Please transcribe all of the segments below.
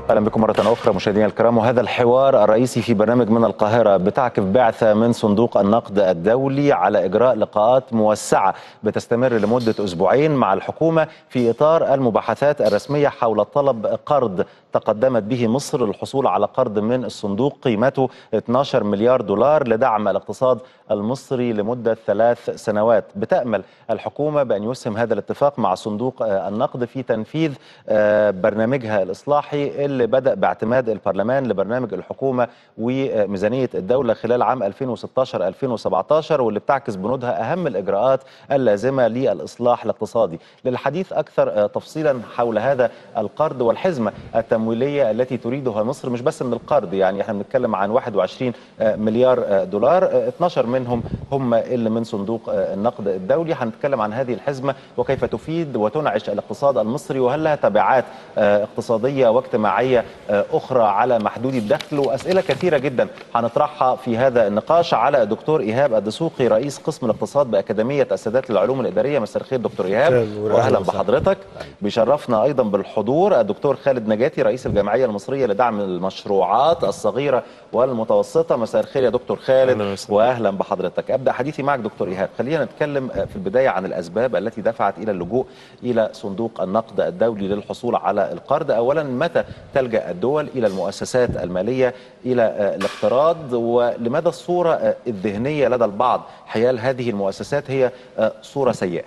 اهلا بكم مره اخرى مشاهدينا الكرام وهذا الحوار الرئيسي في برنامج من القاهره بتعكف بعثه من صندوق النقد الدولي على اجراء لقاءات موسعه بتستمر لمده اسبوعين مع الحكومه في اطار المباحثات الرسميه حول طلب قرض تقدمت به مصر للحصول على قرض من الصندوق قيمته 12 مليار دولار لدعم الاقتصاد المصري لمده ثلاث سنوات بتامل الحكومه بان يسهم هذا الاتفاق مع صندوق النقد في تنفيذ برنامجها الاصلاحي اللي بدا باعتماد البرلمان لبرنامج الحكومه وميزانيه الدوله خلال عام 2016 2017 واللي بتعكس بنودها اهم الاجراءات اللازمه للاصلاح الاقتصادي للحديث اكثر تفصيلا حول هذا القرض والحزمه التمويليه التي تريدها مصر مش بس من القرض يعني احنا بنتكلم عن 21 مليار دولار 12 منهم هم اللي من صندوق النقد الدولي هنتكلم عن هذه الحزمه وكيف تفيد وتنعش الاقتصاد المصري وهل لها تبعات اقتصاديه واجتماعيه اخرى على محدودي الدخل واسئله كثيره جدا هنطرحها في هذا النقاش على دكتور ايهاب الدسوقي رئيس قسم الاقتصاد باكاديميه السادات للعلوم الاداريه مساء الخير دكتور ايهاب واهلا بحضرتك بيشرفنا ايضا بالحضور الدكتور خالد نجاتي رئيس الجمعيه المصريه لدعم المشروعات الصغيره والمتوسطه مساء الخير يا دكتور خالد واهلا بحضرتك ابدا حديثي معك دكتور ايهاب خلينا نتكلم في البدايه عن الاسباب التي دفعت الى اللجوء الى صندوق النقد الدولي للحصول على القرض اولا متى تلجا الدول الى المؤسسات الماليه الى الاقتراض ولماذا الصوره الذهنيه لدى البعض حيال هذه المؤسسات هي صوره سيئه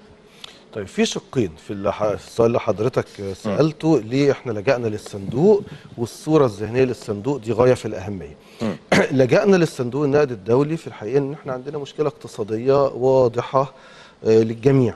طيب في شقين في السؤال اللي حضرتك سالته ليه احنا لجأنا للصندوق والصوره الذهنيه للصندوق دي غايه في الاهميه. لجأنا للصندوق النقد الدولي في الحقيقه ان احنا عندنا مشكله اقتصاديه واضحه للجميع.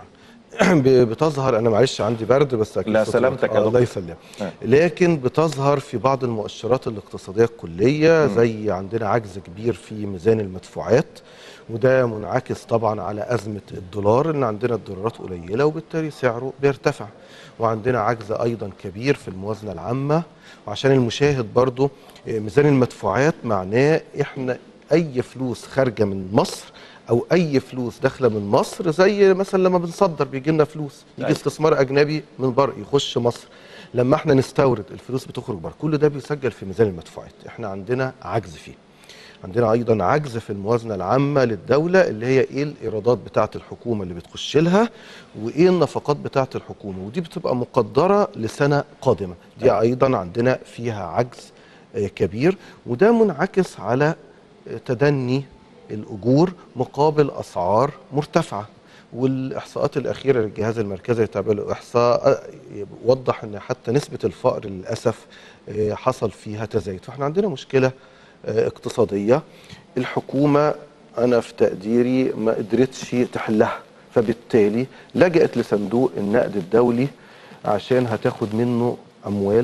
بتظهر انا معلش عندي برد بس اكيد لا سلامتك يا الله يسلمك لكن بتظهر في بعض المؤشرات الاقتصاديه الكليه زي عندنا عجز كبير في ميزان المدفوعات وده منعكس طبعا على ازمه الدولار ان عندنا الدولارات قليله وبالتالي سعره بيرتفع وعندنا عجز ايضا كبير في الموازنه العامه وعشان المشاهد برضو ميزان المدفوعات معناه احنا اي فلوس خارجه من مصر او اي فلوس داخله من مصر زي مثلا لما بنصدر بيجي لنا فلوس يجي استثمار اجنبي من بره يخش مصر لما احنا نستورد الفلوس بتخرج بره كل ده بيسجل في ميزان المدفوعات احنا عندنا عجز فيه عندنا ايضا عجز في الموازنه العامه للدوله اللي هي ايه الايرادات بتاعه الحكومه اللي بتخش لها وايه النفقات بتاعه الحكومه ودي بتبقى مقدره لسنه قادمه دي ايضا عندنا فيها عجز كبير وده منعكس على تدني الاجور مقابل اسعار مرتفعه والاحصاءات الاخيره للجهاز المركزي للتعبئه الاحصاء وضح ان حتى نسبه الفقر للاسف حصل فيها تزايد فاحنا عندنا مشكله اقتصاديه الحكومه انا في تقديري ما قدرتش تحلها فبالتالي لجأت لصندوق النقد الدولي عشان هتاخد منه اموال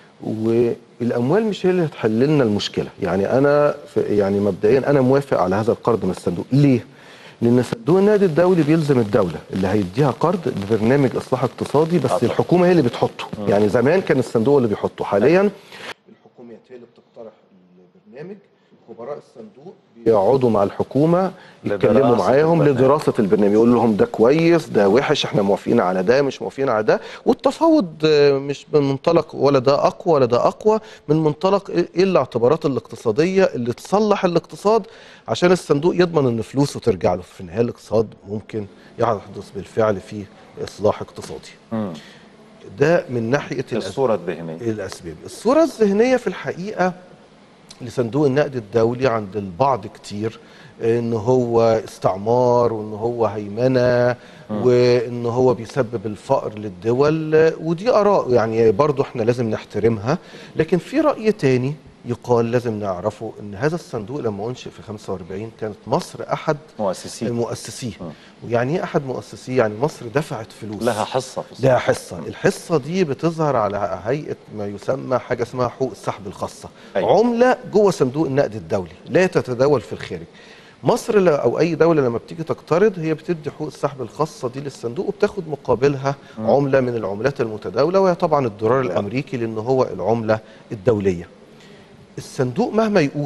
والاموال مش هي اللي هتحل لنا المشكله يعني انا يعني مبدئيا انا موافق على هذا القرض من الصندوق ليه لان صندوق النقد الدولي بيلزم الدوله اللي هيديها قرض ببرنامج اصلاح اقتصادي بس أطلع. الحكومه هي اللي بتحطه م. يعني زمان كان الصندوق اللي بيحطه حاليا الحكومات هي اللي بتقترح البرنامج خبراء الصندوق بيقعدوا مع الحكومه يتكلموا معاهم لدراسه البرنامج يقول لهم ده كويس ده وحش احنا موافقين على ده مش موافقين على ده والتفاوض مش من منطلق ولا ده اقوى ولا ده اقوى من منطلق ايه الاعتبارات الاقتصاديه اللي تصلح الاقتصاد عشان الصندوق يضمن ان فلوسه ترجع له في النهايه الاقتصاد ممكن يحدث بالفعل فيه اصلاح اقتصادي م. ده من ناحيه الصوره الذهنيه الاسباب الصوره الذهنيه في الحقيقه لصندوق النقد الدولي عند البعض كتير ان هو استعمار وان هو هيمنه وان هو بيسبب الفقر للدول ودي اراء يعني برضو احنا لازم نحترمها لكن في راي تاني يقال لازم نعرفه ان هذا الصندوق لما انشئ في 45 كانت مصر احد مؤسسيه مؤسسيه ويعني ايه احد مؤسسيه يعني مصر دفعت فلوس لها حصه في لها حصه الحصه دي بتظهر على هيئه ما يسمى حاجه اسمها حقوق السحب الخاصه أيوة. عمله جوه صندوق النقد الدولي لا تتداول في الخارج مصر او اي دوله لما بتيجي تقترض هي بتدي حقوق السحب الخاصه دي للصندوق وبتاخد مقابلها م. عمله من العملات المتداوله وهي طبعا الدولار الامريكي لان هو العمله الدوليه الصندوق مهما يقول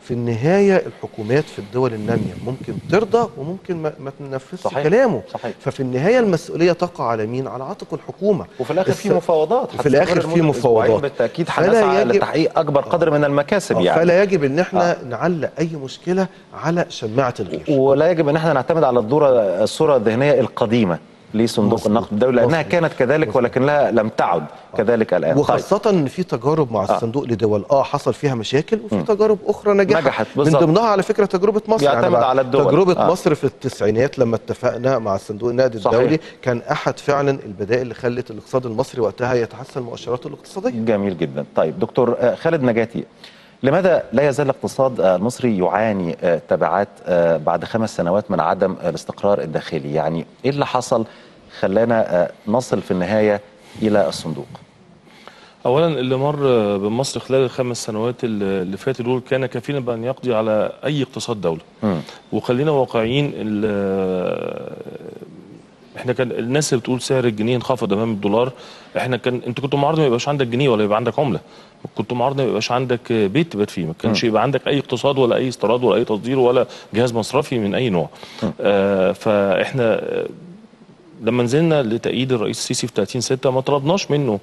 في النهايه الحكومات في الدول الناميه ممكن ترضى وممكن ما, ما تنفذش صحيح. كلامه صحيح. ففي النهايه المسؤوليه تقع على مين على عاتق الحكومه وفي الاخر الس- في مفاوضات وفي الآخر هتستمر في لمدة أسبوعين مفاوضات. بالتاكيد فلا هنسعى يجب- لتحقيق اكبر قدر من المكاسب آه، يعني فلا يجب ان احنا نعلق اي مشكله على شماعه الغير ولا يجب ان احنا نعتمد على الدوره الصوره الذهنيه القديمه لصندوق مظبوط. النقد الدولي لانها مظبوط. كانت كذلك ولكنها لم تعد كذلك الان طيب. وخاصة ان في تجارب مع الصندوق لدول اه حصل فيها مشاكل وفي تجارب اخرى نجحت نجحت، من بالظبط. ضمنها على فكرة تجربة مصر بيعتمد بقى على الدول. تجربة آه. آه. مصر في التسعينات لما اتفقنا مع الصندوق النقدي صحيح. الدولي كان احد فعلا البدائل اللي خلت الاقتصاد المصري وقتها يتحسن مؤشراته الاقتصادية جميل جدا طيب دكتور آه، خالد نجاتي لماذا لا يزال الاقتصاد آه، المصري يعاني آه، تبعات آه، بعد خمس سنوات من عدم آه، الاستقرار الداخلي يعني ايه اللي حصل خلانا آه، نصل في النهايه الى الصندوق اولا اللي مر بمصر خلال الخمس سنوات اللي اللي فاتوا دول كان كفيلا بان يقضي على اي اقتصاد دوله مم. وخلينا واقعيين ال- احنا كان الناس اللي بتقول سعر الجنيه انخفض امام الدولار احنا كان انت كنت معارض ما يبقاش عندك جنيه ولا يبقى عندك عمله كنت معارض ما يبقاش عندك بيت تبات فيه ما كانش يبقى عندك اي اقتصاد ولا اي استيراد ولا اي تصدير ولا جهاز مصرفي من اي نوع آه فاحنا آه، لما نزلنا لتأييد الرئيس السيسي في 30 6 ما طلبناش منه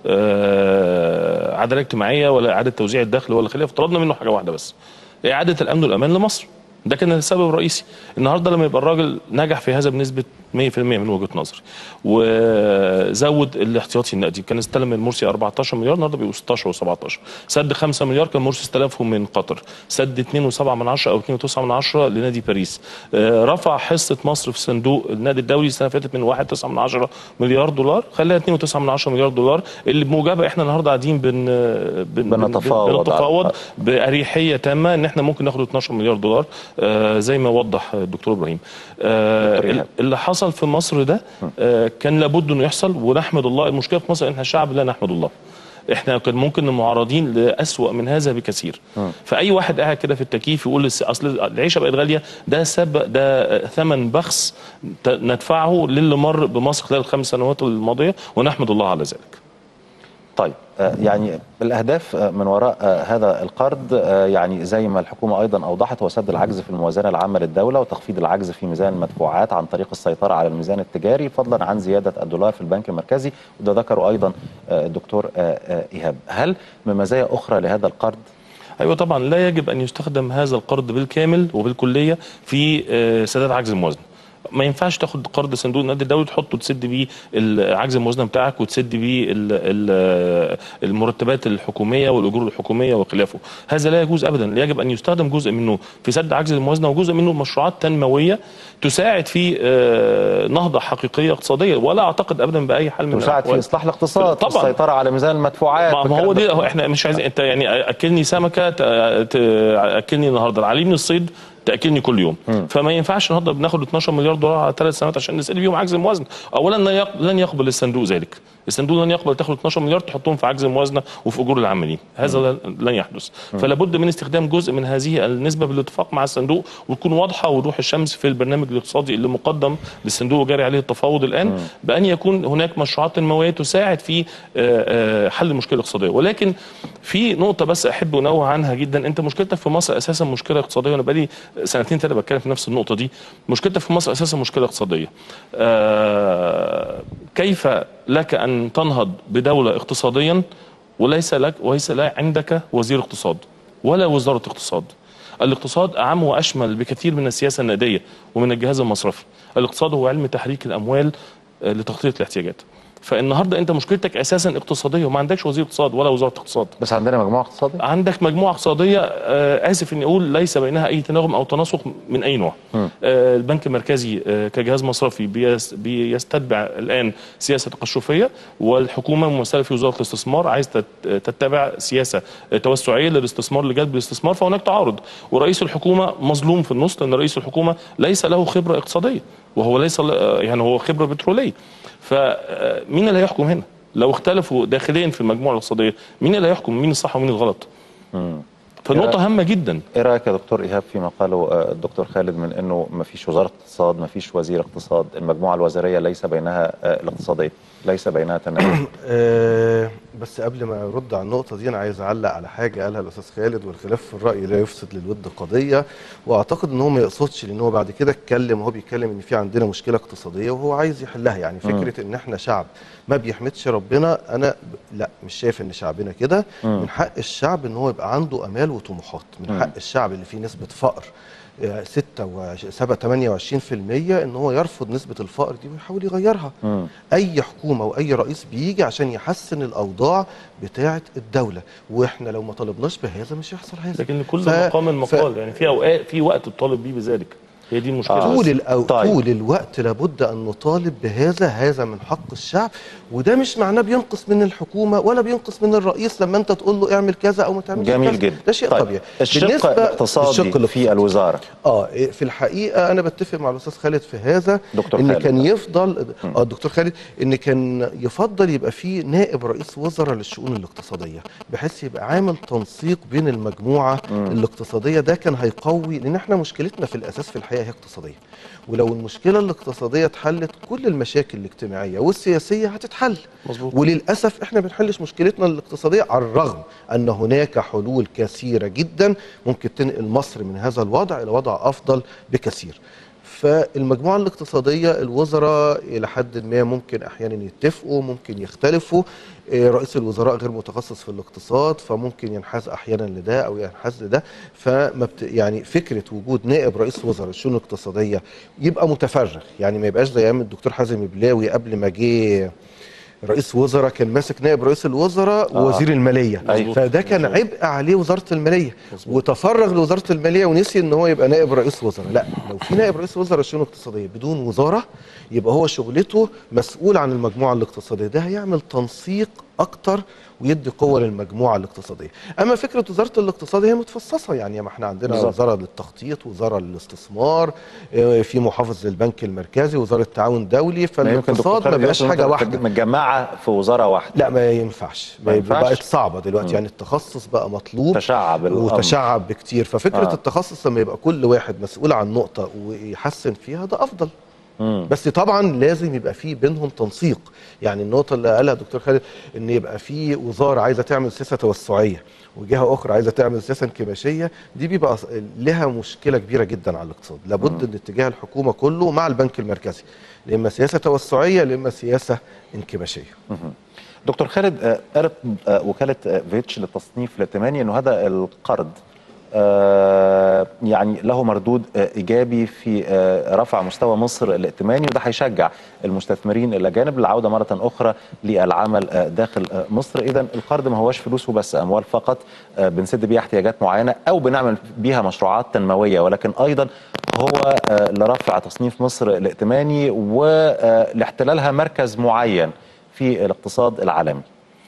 آه، عداله اجتماعيه ولا اعاده توزيع الدخل ولا خلافه طلبنا منه حاجه واحده بس اعاده الامن والامان لمصر ده كان السبب الرئيسي النهارده لما يبقى الراجل نجح في هذا بنسبه 100% من وجهه نظري وزود الاحتياطي النقدي كان استلم من مرسي 14 مليار النهارده بيبقوا 16 و17 سد 5 مليار كان مرسي استلفهم من قطر سد 2.7 من 10 او 2.9 من 10 لنادي باريس آه، رفع حصه مصر في صندوق النادي الدولي السنه اللي فاتت من 1.9 من 10 مليار دولار خلاها 2.9 من 10 مليار دولار اللي بموجبها احنا النهارده قاعدين بن بن بنتفاوض بنتفاوض على- باريحيه تامه ان احنا ممكن ناخد 12 مليار دولار آه، زي ما وضح الدكتور ابراهيم آه، دكتور إيهاب. اللي حصل في مصر ده آه، كان لابد انه يحصل ونحمد الله المشكله في مصر ان احنا شعب لا نحمد الله احنا كان ممكن معرضين لاسوأ من هذا بكثير فاي واحد قاعد كده في التكييف يقول لس- اصل العيشه بقت غاليه ده سبب ده ثمن بخس ت- ندفعه للي مر بمصر خلال الخمس سنوات الماضيه ونحمد الله على ذلك طيب آه، يعني الاهداف آه، من وراء آه، هذا القرض آه، يعني زي ما الحكومه ايضا اوضحت هو سد العجز في الموازنه العامه للدوله وتخفيض العجز في ميزان المدفوعات عن طريق السيطره على الميزان التجاري فضلا عن زياده الدولار في البنك المركزي وده ذكره ايضا آه، الدكتور آه، آه، ايهاب هل من مزايا اخرى لهذا القرض ايوه طبعا لا يجب ان يستخدم هذا القرض بالكامل وبالكليه في آه، سداد عجز الموازنه ما ينفعش تاخد قرض صندوق النقد الدولي تحطه تسد بيه عجز الموازنه بتاعك وتسد بيه ال- ال- المرتبات الحكوميه والاجور الحكوميه وخلافه هذا لا يجوز ابدا يجب ان يستخدم جزء منه في سد عجز الموازنه وجزء منه مشروعات تنمويه تساعد في آه، نهضه حقيقيه اقتصاديه ولا اعتقد ابدا باي حال من تساعد في الأحوال. اصلاح الاقتصاد طبعاً. السيطره على ميزان المدفوعات ما ما هو دي هو احنا مش عايزين انت يعني اكلني سمكه ت- تاكلني النهارده العليم الصيد تاكلني كل يوم فما ينفعش النهارده بناخد 12 مليار دولار على ثلاث سنوات عشان نسال بيهم عجز الموازنه اولا لن يق- لن يقبل الصندوق ذلك الصندوق لن يقبل تاخد 12 مليار تحطهم في عجز الموازنه وفي اجور العاملين هذا لن- لن يحدث فلا بد من استخدام جزء من هذه النسبه بالاتفاق مع الصندوق وتكون واضحه وضوح الشمس في البرنامج الاقتصادي اللي مقدم للصندوق وجاري عليه التفاوض الان بان يكون هناك مشروعات تنمويه تساعد في آه، آه، حل المشكله الاقتصاديه ولكن في نقطه بس احب انوه عنها جدا انت مشكلتك في مصر اساسا مشكله اقتصاديه وانا بقالي سنتين ثلاثه بتكلم في نفس النقطه دي مشكلتك في مصر اساسا مشكله اقتصاديه آه، كيف لك ان تنهض بدوله اقتصاديا وليس لك وليس لا عندك وزير اقتصاد ولا وزاره اقتصاد الاقتصاد اعم واشمل بكثير من السياسه النقديه ومن الجهاز المصرفي الاقتصاد هو علم تحريك الاموال آه، لتغطيه الاحتياجات فالنهارده انت مشكلتك اساسا اقتصاديه وما عندكش وزير اقتصاد ولا وزاره اقتصاد بس عندنا مجموعه اقتصاديه عندك مجموعه اقتصاديه آه اسف اني اقول ليس بينها اي تناغم او تناسق من اي نوع آه البنك المركزي آه كجهاز مصرفي بيس بيستتبع الان سياسه تقشفيه والحكومه ممثله في وزاره الاستثمار عايز تت- تتبع سياسه آه، توسعيه للاستثمار لجلب الاستثمار فهناك تعارض ورئيس الحكومه مظلوم في النص لان رئيس الحكومه ليس له خبره اقتصاديه وهو ليس آه، يعني هو خبره بتروليه فمين اللي هيحكم هنا لو اختلفوا داخليا في المجموعه الاقتصاديه مين اللي هيحكم مين الصح ومين الغلط فالنقطه هامه جدا ايه رايك يا دكتور ايهاب فيما قاله آه، الدكتور خالد من انه ما فيش وزاره اقتصاد ما فيش وزير اقتصاد المجموعه الوزاريه ليس بينها آه، الاقتصاديه ليس بينها تنازل آه، بس قبل ما ارد على النقطه دي انا عايز اعلق على حاجه قالها الاستاذ خالد والخلاف في الراي لا يفسد للود قضيه واعتقد ان هو ما يقصدش لان هو بعد كده اتكلم وهو بيتكلم ان في عندنا مشكله اقتصاديه وهو عايز يحلها يعني فكره ان احنا شعب ما بيحمدش ربنا انا ب- لا مش شايف ان شعبنا كده من حق الشعب ان هو يبقى عنده امال وطموحات من حق الشعب اللي فيه نسبه فقر 6 و 7 28% ان هو يرفض نسبه الفقر دي ويحاول يغيرها مم. اي حكومه واي رئيس بيجي عشان يحسن الاوضاع بتاعه الدوله واحنا لو ما طلبناش بهذا مش هيحصل هذا لكن لكل ف- مقام المقال يعني في اوقات في وقت الطالب بيه بذلك هي دي المشكله آه. بس. طول الأو... طيب. طول الوقت لابد ان نطالب بهذا هذا من حق الشعب وده مش معناه بينقص من الحكومه ولا بينقص من الرئيس لما انت تقول له اعمل كذا او ما تعملش جميل كذا جدا ده شيء طيب. طبيعي الشق بالنسبة الاقتصادي للشق في الوزاره اه إيه، في الحقيقه انا بتفق مع الاستاذ خالد في هذا دكتور ان خالد. كان يفضل اه الدكتور خالد ان كان يفضل يبقى في نائب رئيس وزراء للشؤون الاقتصاديه بحيث يبقى عامل تنسيق بين المجموعه الاقتصاديه ده كان هيقوي لان احنا مشكلتنا في الاساس في الحقيقه هي اقتصاديه ولو المشكله الاقتصاديه اتحلت كل المشاكل الاجتماعيه والسياسيه هتتحل مظبوط. وللاسف احنا بنحلش مشكلتنا الاقتصاديه على الرغم ان هناك حلول كثيره جدا ممكن تنقل مصر من هذا الوضع الى وضع افضل بكثير فالمجموعه الاقتصاديه الوزراء الى حد ما ممكن احيانا يتفقوا ممكن يختلفوا إيه، رئيس الوزراء غير متخصص في الاقتصاد فممكن ينحاز احيانا لده او ينحاز لده فما بت... يعني فكره وجود نائب رئيس وزراء الشؤون الاقتصاديه يبقى متفرغ يعني ما يبقاش زي ايام الدكتور حازم بلاوي قبل ما جه رئيس وزراء كان ماسك نائب رئيس الوزراء آه. ووزير الماليه أيوة. فده كان عبء عليه وزاره الماليه وتفرغ لوزاره الماليه ونسي ان هو يبقى نائب رئيس وزراء لا لو في نائب رئيس وزراء الشؤون الاقتصاديه بدون وزاره يبقى هو شغلته مسؤول عن المجموعه الاقتصاديه ده هيعمل تنسيق اكتر ويدي قوه للمجموعه الاقتصاديه اما فكره وزاره الاقتصاد هي متفصصه يعني ما احنا عندنا بالظبط. وزاره للتخطيط وزاره للاستثمار آه، في محافظ للبنك المركزي وزاره تعاون دولي ما يمكن دكتور فالاقتصاد ما خالد بقاش يقصد حاجه ممكن واحده متجمعه في وزاره واحده لا ما ينفعش ما ينفعش؟ بقت صعبه دلوقتي يعني التخصص بقى مطلوب تشعب الأمر. وتشعب بكتير ففكره آه. آه. التخصص لما يبقى كل واحد مسؤول عن نقطه ويحسن فيها ده افضل مم. بس طبعا لازم يبقى في بينهم تنسيق يعني النقطه اللي قالها الدكتور خالد ان يبقى في وزاره عايزه تعمل سياسه توسعيه وجهه اخرى عايزه تعمل سياسه انكماشيه دي بيبقى ص- لها مشكله كبيره جدا على الاقتصاد لابد ان اتجاه الحكومه كله مع البنك المركزي لا اما سياسه توسعيه لا اما سياسه انكماشيه دكتور خالد آه، قالت آه، وكاله آه، فيتش للتصنيف الائتماني انه هذا القرض آه، يعني له مردود آه، ايجابي في آه، رفع مستوى مصر الائتماني وده هيشجع المستثمرين الاجانب للعوده مره اخرى للعمل آه، داخل آه، مصر اذا القرض ما هوش فلوس وبس اموال فقط آه، بنسد بيها احتياجات معينه او بنعمل بيها مشروعات تنمويه ولكن ايضا هو آه، لرفع تصنيف مصر الائتماني ولاحتلالها مركز معين في الاقتصاد العالمي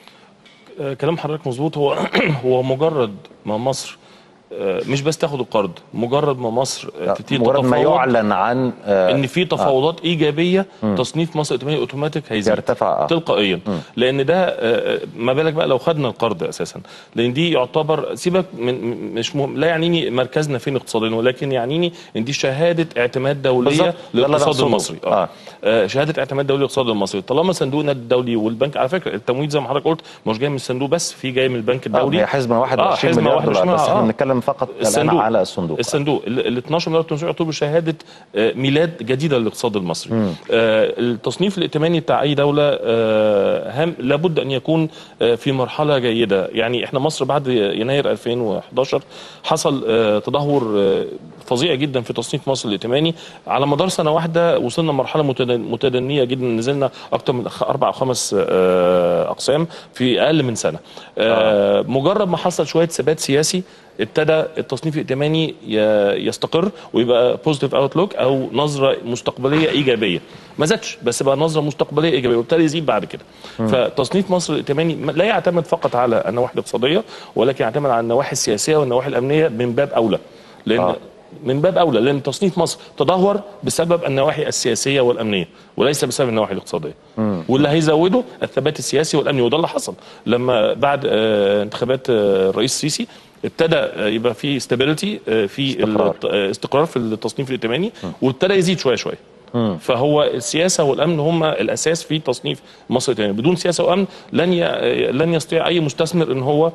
آه، كلام حضرتك مظبوط هو هو مجرد ما مصر آه، مش بس تاخد القرض مجرد ما مصر آه، تبتدي مجرد ما تتفاوض يعلن عن آه، ان في تفاوضات ايجابيه تصنيف مصر ائتماني اوتوماتيك هيزيد يرتفع، آه. تلقائيا لان ده آه، ما بالك بقى لو خدنا القرض اساسا لان دي يعتبر سيبك من من- مش مهم لا يعنيني مركزنا فين اقتصاديا ولكن يعنيني ان دي شهاده اعتماد دوليه بالظبط. ده اللي أنا للاقتصاد أقصده. المصري آه. اه آه، شهاده اعتماد دولي للاقتصاد المصري طالما صندوقنا الدولي والبنك على فكره التمويل زي ما حضرتك قلت مش جاي من الصندوق بس في جاي من البنك آه، الدولي هي حزمه 21 حزمة مليار دولار 21 بس احنا آه. بنتكلم فقط الان الصندوق على الصندوق الصندوق ال ال 12 مليار 500 يعتبر شهاده آه، ميلاد جديده للاقتصاد المصري آه، التصنيف الائتماني بتاع اي دوله آه، هام لابد ان يكون آه، في مرحله جيده يعني احنا مصر بعد يناير 2011 حصل آه، تدهور آه، فظيع جدا في تصنيف مصر الائتماني على مدار سنه واحده وصلنا لمرحله متدن- متدنيه جدا نزلنا اكثر من خ- اربع او خمس آه، اقسام في اقل من سنه آه، مجرد ما حصل شويه ثبات سياسي ابتدى التصنيف الائتماني ي- يستقر ويبقى بوزيتيف اوتلوك او نظره مستقبليه ايجابيه ما زادش بس بقى نظره مستقبليه ايجابيه وابتدى يزيد بعد كده فتصنيف مصر الائتماني م- لا يعتمد فقط على النواحي الاقتصاديه ولكن يعتمد على النواحي السياسيه والنواحي الامنيه من باب اولى لان آه. آه. من باب اولى لان تصنيف مصر تدهور بسبب النواحي السياسيه والامنيه وليس بسبب النواحي الاقتصاديه واللي هيزوده الثبات السياسي والامني وده اللي حصل لما بعد آه، انتخابات آه، الرئيس السيسي ابتدى آه، يبقى في استابيليتي في استقرار. الت- آه، استقرار في التصنيف الائتماني وابتدى يزيد شويه شويه فهو السياسه والامن هم الاساس في تصنيف مصر تاني بدون سياسه وامن لن ي... لن يستطيع اي مستثمر ان هو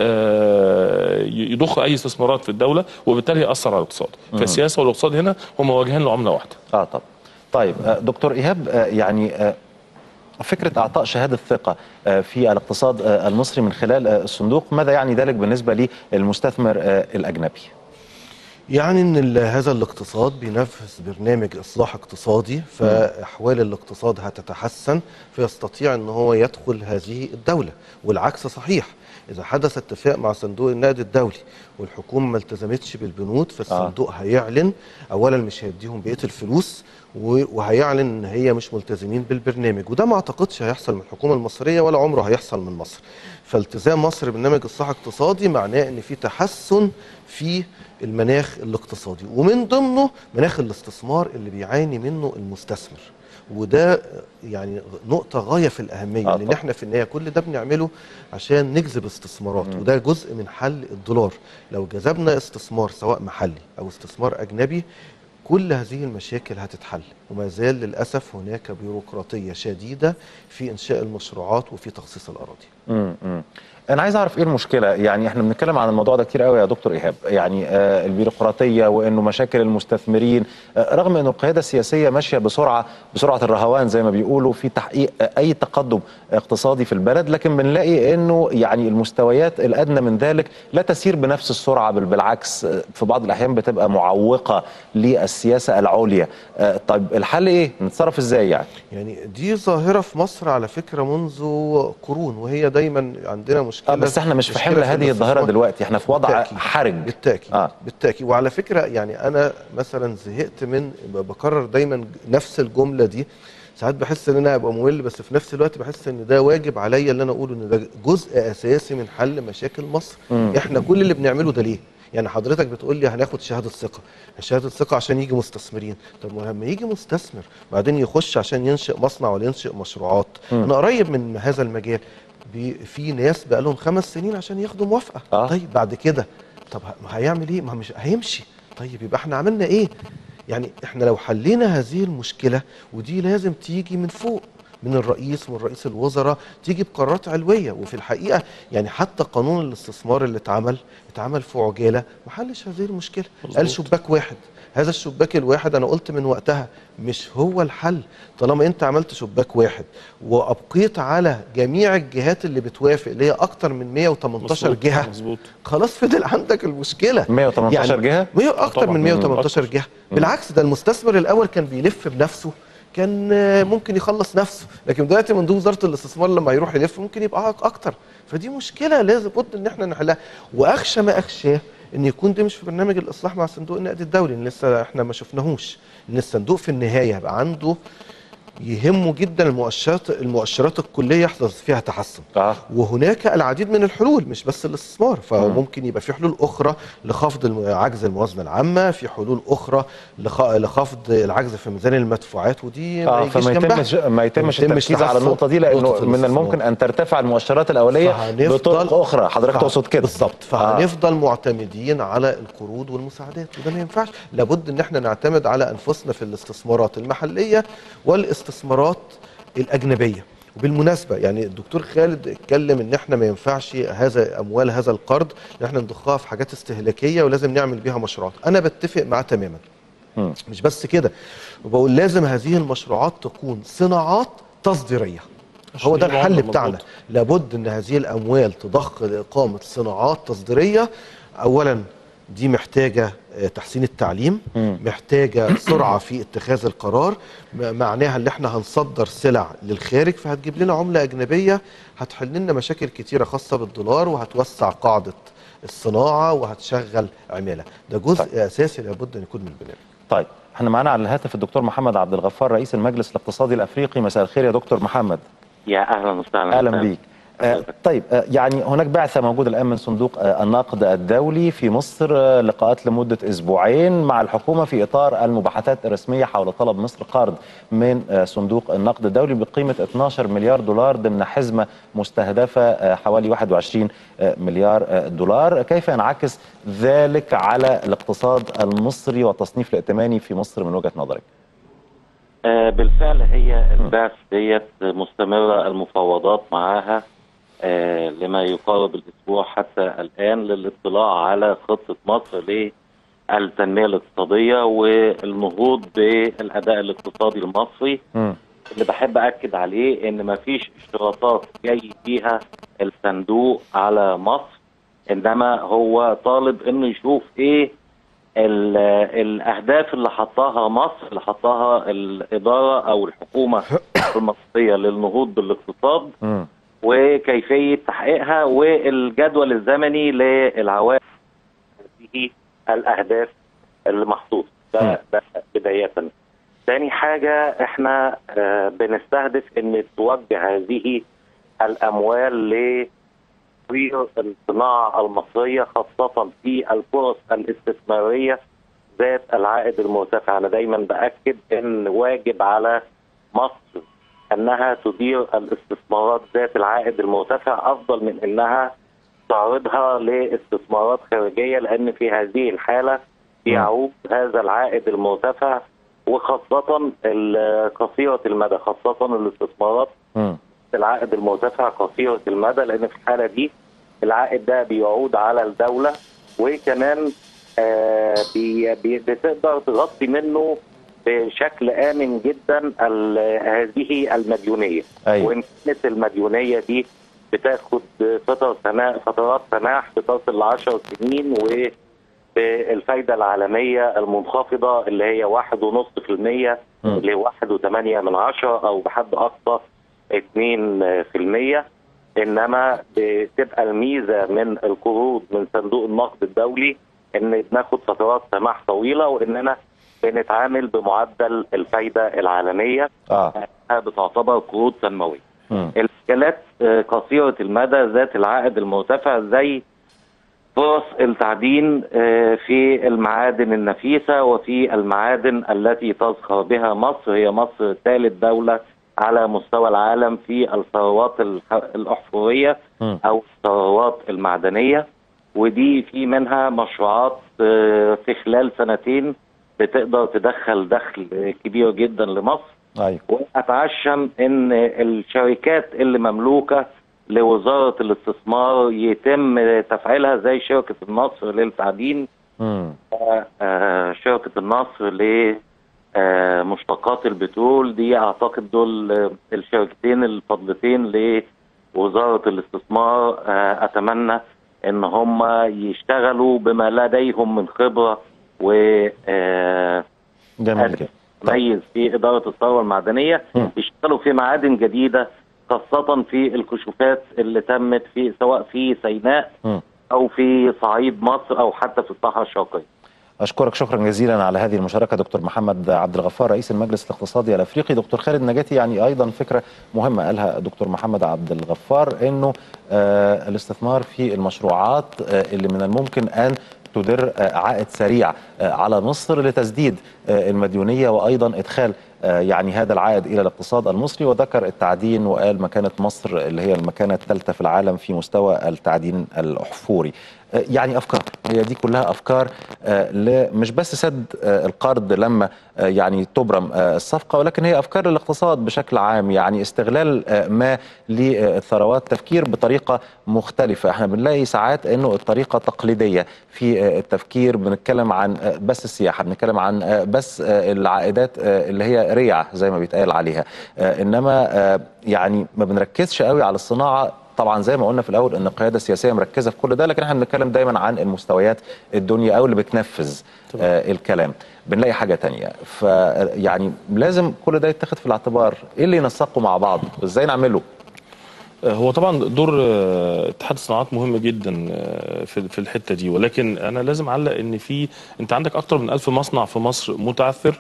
آه، يضخ اي استثمارات في الدوله وبالتالي ياثر على الاقتصاد فالسياسه والاقتصاد هنا هم واجهين لعمله واحده اه طب طيب آه، دكتور ايهاب آه، يعني آه، فكره اعطاء شهاده ثقه آه، في الاقتصاد آه، المصري من خلال آه، الصندوق ماذا يعني ذلك بالنسبه للمستثمر آه، الاجنبي؟ يعني ان ال- هذا الاقتصاد بينفذ برنامج اصلاح اقتصادي فاحوال الاقتصاد هتتحسن فيستطيع ان هو يدخل هذه الدوله والعكس صحيح اذا حدث اتفاق مع صندوق النقد الدولي والحكومه ما التزمتش بالبنود فالصندوق هيعلن اولا مش هيديهم بقيه الفلوس و- وهيعلن ان هي مش ملتزمين بالبرنامج وده ما اعتقدش هيحصل من الحكومه المصريه ولا عمره هيحصل من مصر فالتزام مصر ببرنامج اصلاح اقتصادي معناه ان في تحسن في المناخ الاقتصادي ومن ضمنه مناخ الاستثمار اللي بيعاني منه المستثمر وده يعني نقطة غاية في الأهمية آه لأن طبعا. احنا في النهاية كل ده بنعمله عشان نجذب استثمارات وده جزء من حل الدولار لو جذبنا استثمار سواء محلي أو استثمار أجنبي كل هذه المشاكل هتتحل وما زال للأسف هناك بيروقراطية شديدة في إنشاء المشروعات وفي تخصيص الأراضي امم أمم. انا عايز اعرف ايه المشكله يعني احنا بنتكلم عن الموضوع ده كتير قوي يا دكتور ايهاب يعني آه البيروقراطيه وانه مشاكل المستثمرين آه رغم انه القياده السياسيه ماشيه بسرعه بسرعه الرهوان زي ما بيقولوا في تحقيق آه اي تقدم اقتصادي في البلد لكن بنلاقي انه يعني المستويات الادنى من ذلك لا تسير بنفس السرعه بل بالعكس آه في بعض الاحيان بتبقى معوقه للسياسه العليا آه طيب الحل ايه نتصرف ازاي يعني يعني دي ظاهرة في مصر على فكرة منذ قرون وهي دايما عندنا مشكلة آه بس احنا مش في مشكلة حمل هذه الظاهره الاستثمار. دلوقتي احنا في وضع بالتأكيد. حرج بالتاكيد آه. آه. بالتاكيد وعلى فكره يعني انا مثلا زهقت من ب- بكرر دايما نفس الجمله دي ساعات بحس ان انا ابقى ممل بس في نفس الوقت بحس ان ده واجب عليا اللي انا اقوله ان ده جزء اساسي من حل مشاكل مصر مم. احنا كل اللي بنعمله ده ليه يعني حضرتك بتقول لي هناخد شهاده ثقه شهاده ثقه عشان يجي مستثمرين طب ما لما يجي مستثمر بعدين يخش عشان ينشئ مصنع ولا ينشئ مشروعات مم. انا قريب من هذا المجال بي في ناس بقى لهم خمس سنين عشان ياخدوا موافقه آه. طيب بعد كده طب ه- ما هيعمل ايه ما مش هيمشي طيب يبقى احنا عملنا ايه يعني احنا لو حلينا هذه المشكله ودي لازم تيجي من فوق من الرئيس من رئيس الوزراء تيجي بقرارات علويه وفي الحقيقه يعني حتى قانون الاستثمار اللي اتعمل اتعمل في عجاله ما حلش هذه المشكله قال مظبوط. شباك واحد هذا الشباك الواحد انا قلت من وقتها مش هو الحل طالما انت عملت شباك واحد وابقيت على جميع الجهات اللي بتوافق اللي هي اكتر من 118 مظبوط. جهه مظبوط خلاص فضل عندك المشكله 118 جهه مية اكتر طبعاً. من مم. 118 أكتر. جهه بالعكس ده المستثمر الاول كان بيلف بنفسه كان آه، ممكن يخلص نفسه لكن دلوقتي من ضمن وزاره الاستثمار لما يروح يلف ممكن يبقى أك- اكتر فدي مشكله لازم بد ان احنا نحلها واخشى ما اخشاه ان يكون ده مش في برنامج الاصلاح مع صندوق النقد الدولي ان لسه احنا ما شفناهوش ان الصندوق في النهايه هيبقى عنده يهمه جدا المؤشرات المؤشرات الكليه يحصل فيها تحسن اه وهناك العديد من الحلول مش بس الاستثمار فممكن يبقى في حلول اخرى لخفض الم- عجز الموازنه العامه في حلول اخرى لخ- لخفض العجز في ميزان المدفوعات ودي اه ما يجيش فما جنبها. يتمش ما يتمش ما يتمش التركيز على تحسن النقطه دي لانه نقطة من الاستثمار. الممكن ان ترتفع المؤشرات الاوليه فهنفضل- بطرق اخرى حضرتك فه- تقصد كده بالظبط فهنفضل معتمدين على القروض والمساعدات وده ما ينفعش لابد ان احنا نعتمد على انفسنا في الاستثمارات المحليه والاستثمارات الاجنبيه وبالمناسبه يعني الدكتور خالد اتكلم ان احنا ما ينفعش هذا اموال هذا القرض ان احنا نضخها في حاجات استهلاكيه ولازم نعمل بيها مشروعات انا بتفق معاه تماما مم. مش بس كده وبقول لازم هذه المشروعات تكون صناعات تصديريه عشان هو ده يبقى الحل عملة بتاعنا مظبوط. لابد ان هذه الاموال تضخ لاقامه صناعات تصديريه اولا دي محتاجه آه، تحسين التعليم مم. محتاجه سرعه في اتخاذ القرار م- معناها ان احنا هنصدر سلع للخارج فهتجيب لنا عمله اجنبيه هتحل لنا مشاكل كتيره خاصه بالدولار وهتوسع قاعده الصناعه وهتشغل عماله ده جزء طيب. اساسي لابد ان يكون من البرنامج طيب احنا معانا على الهاتف الدكتور محمد عبد الغفار رئيس المجلس الاقتصادي الافريقي مساء الخير يا دكتور محمد يا اهلا وسهلا اهلا بيك آه طيب آه يعني هناك بعثه موجوده الان من صندوق آه النقد الدولي في مصر آه لقاءات لمده اسبوعين مع الحكومه في اطار المباحثات الرسميه حول طلب مصر قرض من آه صندوق النقد الدولي بقيمه 12 مليار دولار ضمن حزمه مستهدفه آه حوالي 21 آه مليار آه دولار كيف ينعكس ذلك على الاقتصاد المصري والتصنيف الائتماني في مصر من وجهه نظرك؟ آه، بالفعل هي البعث ديت مستمرة المفاوضات معاها آه، لما يقارب الأسبوع حتى الآن للاطلاع على خطة مصر للتنمية الاقتصادية والنهوض بالأداء الاقتصادي المصري مم. اللي بحب أكد عليه إن مفيش اشتراطات جاي فيها الصندوق على مصر إنما هو طالب إنه يشوف إيه ال- الاهداف اللي حطاها مصر اللي حطاها الاداره او الحكومه المصريه للنهوض بالاقتصاد مم. وكيفيه تحقيقها والجدول الزمني للعوائد هذه الاهداف المحطوطه ده, ده بدايه ثاني حاجه احنا آه، بنستهدف ان توجه هذه الاموال ل تطوير الصناعة المصرية خاصة في الفرص الاستثمارية ذات العائد المرتفع أنا دايما بأكد أن واجب على مصر أنها تدير الاستثمارات ذات العائد المرتفع أفضل من أنها تعرضها لاستثمارات خارجية لأن في هذه الحالة يعود هذا العائد المرتفع وخاصة ال- قصيرة المدى خاصة الاستثمارات مم. العائد المرتفع قصيرة المدى لأن في الحالة دي العائد ده بيعود على الدولة وكمان آه بي بي بتقدر تغطي منه بشكل آمن جدا ال- هذه المديونية أيوة. وإن كانت المديونية دي بتاخد فترة سماح فترات سماح بتصل ل 10 سنين و بالفايدة العالمية المنخفضة اللي هي واحد ونص في المية مم. لواحد وثمانية من عشرة أو بحد أقصى اتنين في المية إنما بتبقى الميزة من القروض من صندوق النقد الدولي إن بناخد فترات سماح طويلة وإننا بنتعامل بمعدل الفايدة العالمية اه بتعتبر قروض تنموية مم. المجالات آه، قصيرة المدى ذات العائد المرتفع زي فرص التعدين آه، في المعادن النفيسة وفي المعادن التي تزخر بها مصر هي مصر ثالث دولة على مستوى العالم في الثروات الح- الأحفورية مم. أو الثروات المعدنية ودي في منها مشروعات آه، في خلال سنتين بتقدر تدخل دخل كبير جدا لمصر ايوه واتعشم ان الشركات اللي مملوكه لوزاره الاستثمار يتم تفعيلها زي شركه النصر للتعدين مم. آه، شركه النصر ل آه، مشتقات البترول دي اعتقد دول آه، الشركتين الفضلتين لوزاره الاستثمار آه، اتمنى ان هم يشتغلوا بما لديهم من خبره و آه، جميل جدا مميز في إدارة الثروة المعدنية مم. بيشتغلوا في معادن جديدة خاصة في الكشوفات اللي تمت في سواء في سيناء مم. أو في صعيد مصر أو حتى في الصحراء الشرقية أشكرك شكرا جزيلا على هذه المشاركة دكتور محمد عبد الغفار رئيس المجلس الاقتصادي الأفريقي دكتور خالد نجاتي يعني أيضا فكرة مهمة قالها دكتور محمد عبد الغفار أنه آه الاستثمار في المشروعات آه اللي من الممكن أن تدر آه عائد سريع آه على مصر لتسديد آه المديونية وأيضا إدخال آه يعني هذا العائد إلى الاقتصاد المصري وذكر التعدين وقال مكانة مصر اللي هي المكانة الثالثة في العالم في مستوى التعدين الأحفوري آه، يعني افكار هي دي كلها افكار آه، ل- مش بس سد آه، القرض لما آه، يعني تبرم آه، الصفقه ولكن هي افكار للاقتصاد بشكل عام يعني استغلال آه، ما للثروات تفكير بطريقه مختلفه احنا بنلاقي ساعات انه الطريقه تقليديه في آه، التفكير بنتكلم عن آه، بس السياحه بنتكلم عن آه، بس آه، العائدات آه، اللي هي ريع زي ما بيتقال عليها آه، انما آه، يعني ما بنركزش قوي على الصناعه طبعا زي ما قلنا في الاول ان القياده السياسيه مركزه في كل ده لكن احنا بنتكلم دايما عن المستويات الدنيا او اللي بتنفذ آه الكلام بنلاقي حاجه تانية فيعني لازم كل ده يتاخد في الاعتبار ايه اللي ينسقوا مع بعض وازاي نعمله هو طبعا دور آه، اتحاد الصناعات مهم جدا آه، في في الحته دي ولكن انا لازم اعلق ان في انت عندك اكتر من ألف مصنع في مصر متعثر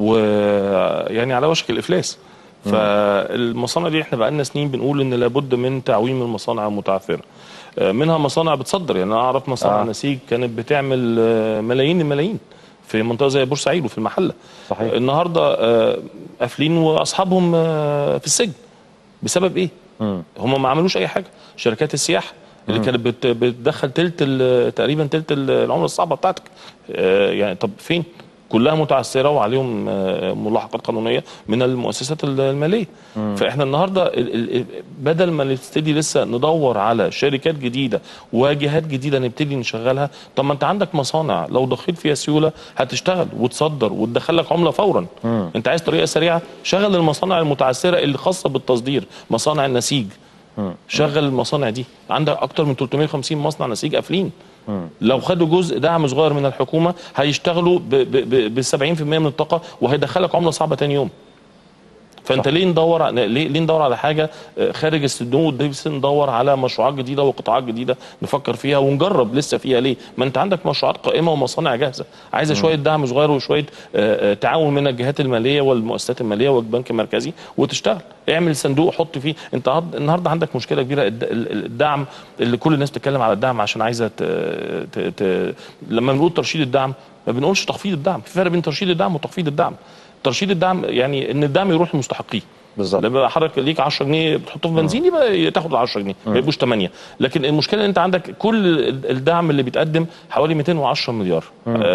ويعني على وشك الافلاس فالمصانع دي احنا بقالنا سنين بنقول ان لابد من تعويم المصانع المتعثره آه، منها مصانع بتصدر يعني انا اعرف مصانع آه. آه. نسيج كانت بتعمل آه، ملايين الملايين في منطقه زي بورسعيد وفي المحله صحيح. النهارده آه، قافلين واصحابهم آه، في السجن بسبب ايه؟ مم. هم ما عملوش اي حاجه شركات السياحه اللي كانت بت- بتدخل تلت ال- تقريبا تلت ال- العمله الصعبه بتاعتك آه، يعني طب فين كلها متعثره وعليهم آه، ملاحقات قانونيه من المؤسسات الماليه فاحنا النهارده ال- ال- بدل ما نبتدي لسه ندور على شركات جديده وجهات جديده نبتدي نشغلها طب ما انت عندك مصانع لو ضخيت فيها سيوله هتشتغل وتصدر وتدخل لك عمله فورا انت عايز طريقه سريعه شغل المصانع المتعثره اللي خاصه بالتصدير مصانع النسيج شغل المصانع دي عندك اكتر من 350 مصنع نسيج قافلين لو خدوا جزء دعم صغير من الحكومه هيشتغلوا ب 70% من الطاقه وهيدخلك عمله صعبه تاني يوم فانت ليه ندور على- ليه ليه ندور على حاجه آه، خارج الصندوق دي بس ندور على مشروعات جديده وقطاعات جديده نفكر فيها ونجرب لسه فيها ليه ما انت عندك مشروعات قائمه ومصانع جاهزه عايزه شويه دعم صغير وشويه آه، آه، تعاون من الجهات الماليه والمؤسسات الماليه والبنك المركزي وتشتغل اعمل صندوق حط فيه انت عض- النهارده عندك مشكله كبيره الد- ال- الدعم اللي كل الناس بتتكلم على الدعم عشان عايزه ت... ت... ت... لما بنقول ترشيد الدعم ما بنقولش تخفيض الدعم في فرق بين ترشيد الدعم وتخفيض الدعم ترشيد الدعم يعني ان الدعم يروح لمستحقيه بالظبط. لما حضرتك ليك 10 جنيه بتحطه في بنزين يبقى تاخد ال 10 جنيه ما يبقوش 8 لكن المشكله ان انت عندك كل الدعم اللي بيتقدم حوالي 210 مليار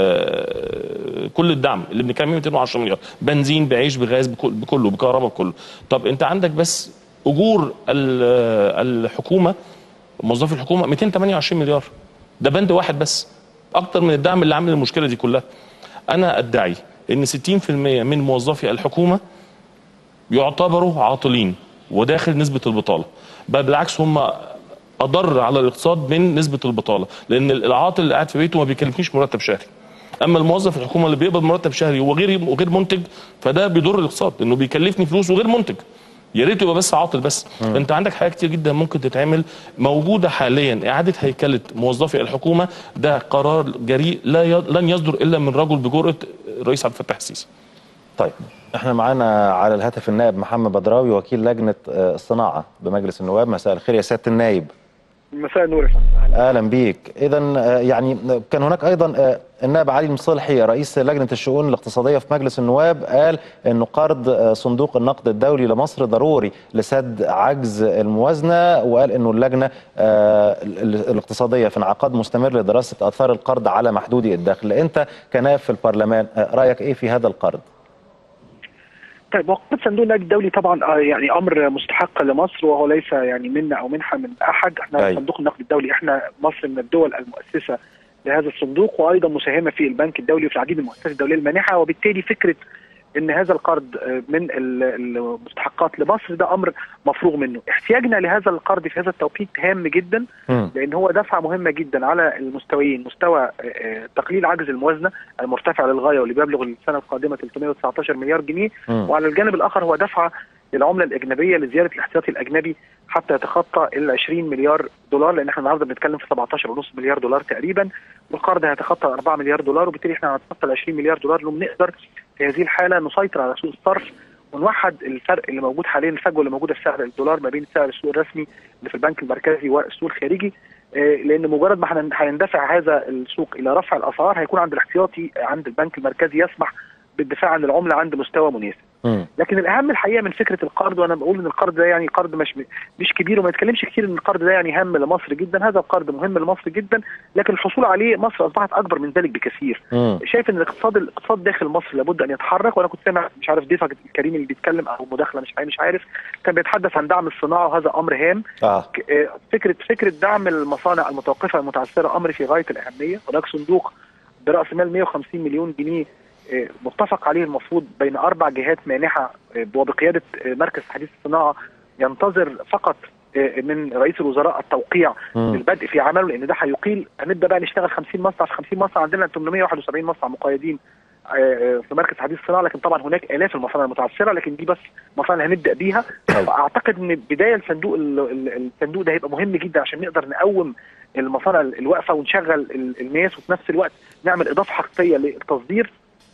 آه كل الدعم اللي بنتكلم فيه 210 مليار بنزين بعيش بغاز بكل- بكله بكهرباء بكله طب انت عندك بس اجور ال- الحكومه موظفي الحكومه 228 مليار ده بند واحد بس اكتر من الدعم اللي عامل المشكله دي كلها انا ادعي ان 60% من موظفي الحكومه يعتبروا عاطلين وداخل نسبة البطالة بل بالعكس هم أضر على الاقتصاد من نسبة البطالة لأن العاطل اللي قاعد في بيته ما بيكلفنيش مرتب شهري أما الموظف الحكومة اللي بيقبض مرتب شهري وغير وغير منتج فده بيضر الاقتصاد لأنه بيكلفني فلوس وغير منتج يا ريت يبقى بس عاطل بس انت عندك حاجات كتير جدا ممكن تتعمل موجوده حاليا اعاده هيكله موظفي الحكومه ده قرار جريء لا ي... لن يصدر الا من رجل بجرأه الرئيس عبد الفتاح السيسي طيب احنا معانا على الهاتف النائب محمد بدراوي وكيل لجنه آه، الصناعه بمجلس النواب مساء الخير يا سياده النائب مساء النور يا فندم اهلا بيك اذا آه، يعني كان هناك ايضا آه، النائب علي المصلحي رئيس لجنه الشؤون الاقتصاديه في مجلس النواب قال انه قرض آه، صندوق النقد الدولي لمصر ضروري لسد عجز الموازنه وقال انه اللجنه آه، ال- ال- الاقتصاديه في انعقاد مستمر لدراسه اثار القرض على محدودي الدخل انت كنائب في البرلمان آه، رايك ايه في هذا القرض طيب وقت صندوق النقد الدولي طبعا آه، يعني امر مستحق لمصر وهو ليس يعني منا او منحه من احد احنا أي. صندوق النقد الدولي احنا مصر من الدول المؤسسه لهذا الصندوق وايضا مساهمه في البنك الدولي وفي العديد من المؤسسات الدوليه المانحه وبالتالي فكره ان هذا القرض آه، من ال- المستحقات لمصر ده امر مفروغ منه احتياجنا لهذا القرض في هذا التوقيت هام جدا مم. لان هو دفعه مهمه جدا على المستويين مستوى آه، آه، تقليل عجز الموازنه المرتفع للغايه واللي بيبلغ السنه القادمه 319 مليار جنيه مم. وعلى الجانب الاخر هو دفعه للعمله الاجنبيه لزياده الاحتياطي الاجنبي حتى يتخطى ال 20 مليار دولار لان احنا النهارده بنتكلم في 17.5 مليار دولار تقريبا والقرض هيتخطى 4 مليار دولار وبالتالي احنا هنتخطى ال 20 مليار دولار لو نقدر في هذه الحاله نسيطر على سوق الصرف ونوحد الفرق اللي موجود حاليا الفجوه اللي موجوده في سعر الدولار ما بين سعر السوق الرسمي اللي في البنك المركزي والسوق الخارجي آه، لان مجرد ما هن- هيندفع هذا السوق الى رفع الاسعار هيكون عند الاحتياطي عند البنك المركزي يسمح بالدفاع عن العمله عند مستوى مناسب مم. لكن الاهم الحقيقه من فكره القرض وانا بقول ان القرض ده يعني قرض مش مش كبير وما نتكلمش كتير ان القرض ده يعني هام لمصر جدا هذا القرض مهم لمصر جدا لكن الحصول عليه مصر اصبحت اكبر من ذلك بكثير مم. شايف ان الاقتصاد الاقتصاد داخل مصر لابد ان يتحرك وانا كنت سامع مش عارف ضيفك الكريم اللي بيتكلم او مداخله مش عارف- مش عارف كان بيتحدث عن دعم الصناعه وهذا امر هام اه ك- آه، فكره فكره دعم المصانع المتوقفه المتعثره امر في غايه الاهميه هناك صندوق براس مال 150 مليون جنيه آه، متفق عليه المفروض بين اربع جهات مانحه آه، وبقياده آه، مركز حديث الصناعه ينتظر فقط آه، من رئيس الوزراء التوقيع مم. للبدء في عمله لان ده هيقيل هنبدا بقى نشتغل 50 مصنع في 50 مصنع عندنا 871 مصنع مقيدين آه، آه، في مركز حديث الصناعه لكن طبعا هناك الاف المصانع المتعثره لكن دي بس مصانع هنبدا بيها طيب. اعتقد ان بدايه الصندوق ال- ال- الصندوق ده هيبقى مهم جدا عشان نقدر نقوم المصانع ال- الواقفه ونشغل ال- الناس وفي نفس الوقت نعمل اضافه حقيقيه للتصدير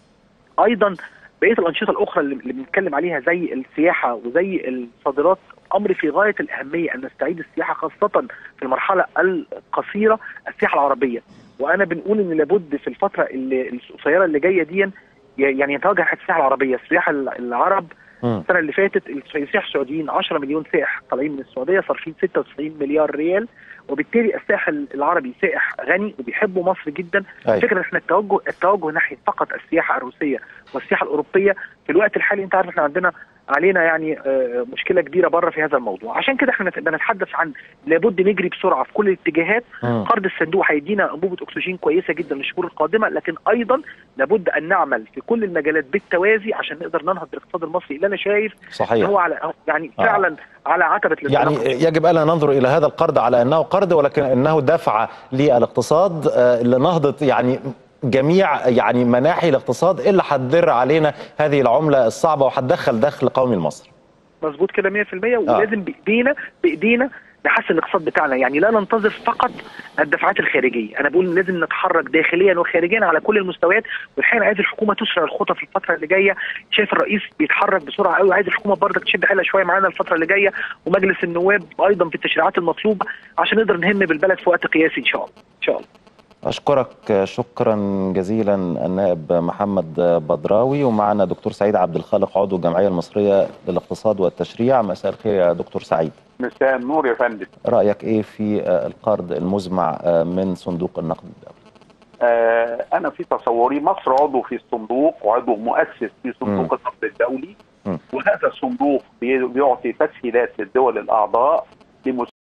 ايضا بقيه الانشطه الاخرى اللي اللي بنتكلم عليها زي السياحه وزي الصادرات امر في غايه الاهميه ان نستعيد السياحه خاصه في المرحله القصيره السياحه العربيه وانا بنقول ان لابد في الفتره اللي القصيره اللي جايه دي يعني يتوجه ناحيه السياحه العربيه السياح ال- العرب مم. السنه اللي فاتت السياح السعوديين 10 مليون سائح طالعين من السعوديه صارفين 96 مليار ريال وبالتالي الساحل العربي سائح غني وبيحبوا مصر جدا أي. الفكره ان احنا التوجه التوجه ناحيه فقط السياحه الروسيه والسياحه الاوروبيه في الوقت الحالي انت عارف احنا عندنا علينا يعني آه، مشكله كبيره بره في هذا الموضوع عشان كده احنا بنتحدث عن لابد نجري بسرعه في كل الاتجاهات مم. قرض الصندوق هيدينا انبوبه اكسجين كويسه جدا للشهور القادمه لكن ايضا لابد ان نعمل في كل المجالات بالتوازي عشان نقدر ننهض بالاقتصاد المصري اللي انا شايف ان صحيح هو على يعني آه. فعلا على عتبه يعني الانطلاق يجب الا ننظر الى هذا القرض على انه قرض ولكن انه دفعه للاقتصاد آه، لنهضه يعني جميع يعني مناحي الاقتصاد اللي هتدر علينا هذه العمله الصعبه وهتدخل دخل قومي لمصر. مظبوط كده 100% ولازم بايدينا بايدينا نحسن الاقتصاد بتاعنا يعني لا ننتظر فقط الدفعات الخارجيه انا بقول لازم نتحرك داخليا وخارجيا على كل المستويات والحقيقه أنا عايز الحكومه تسرع الخطى في الفتره اللي جايه شايف الرئيس بيتحرك بسرعه قوي عايز الحكومه برضك تشد حيلها شويه معانا الفتره اللي جايه ومجلس النواب ايضا في التشريعات المطلوبه عشان نقدر نهم بالبلد في وقت قياسي ان شاء الله ان شاء الله اشكرك شكرا جزيلا النائب محمد بدراوي ومعنا دكتور سعيد عبد الخالق عضو الجمعيه المصريه للاقتصاد والتشريع مساء الخير يا دكتور سعيد. مساء النور يا فندم رايك ايه في آه، القرض المزمع آه، من صندوق النقد الدولي؟ آه انا في تصوري مصر عضو في الصندوق وعضو مؤسس في صندوق النقد الدولي مم. وهذا الصندوق بي- بيعطي تسهيلات للدول الاعضاء لمس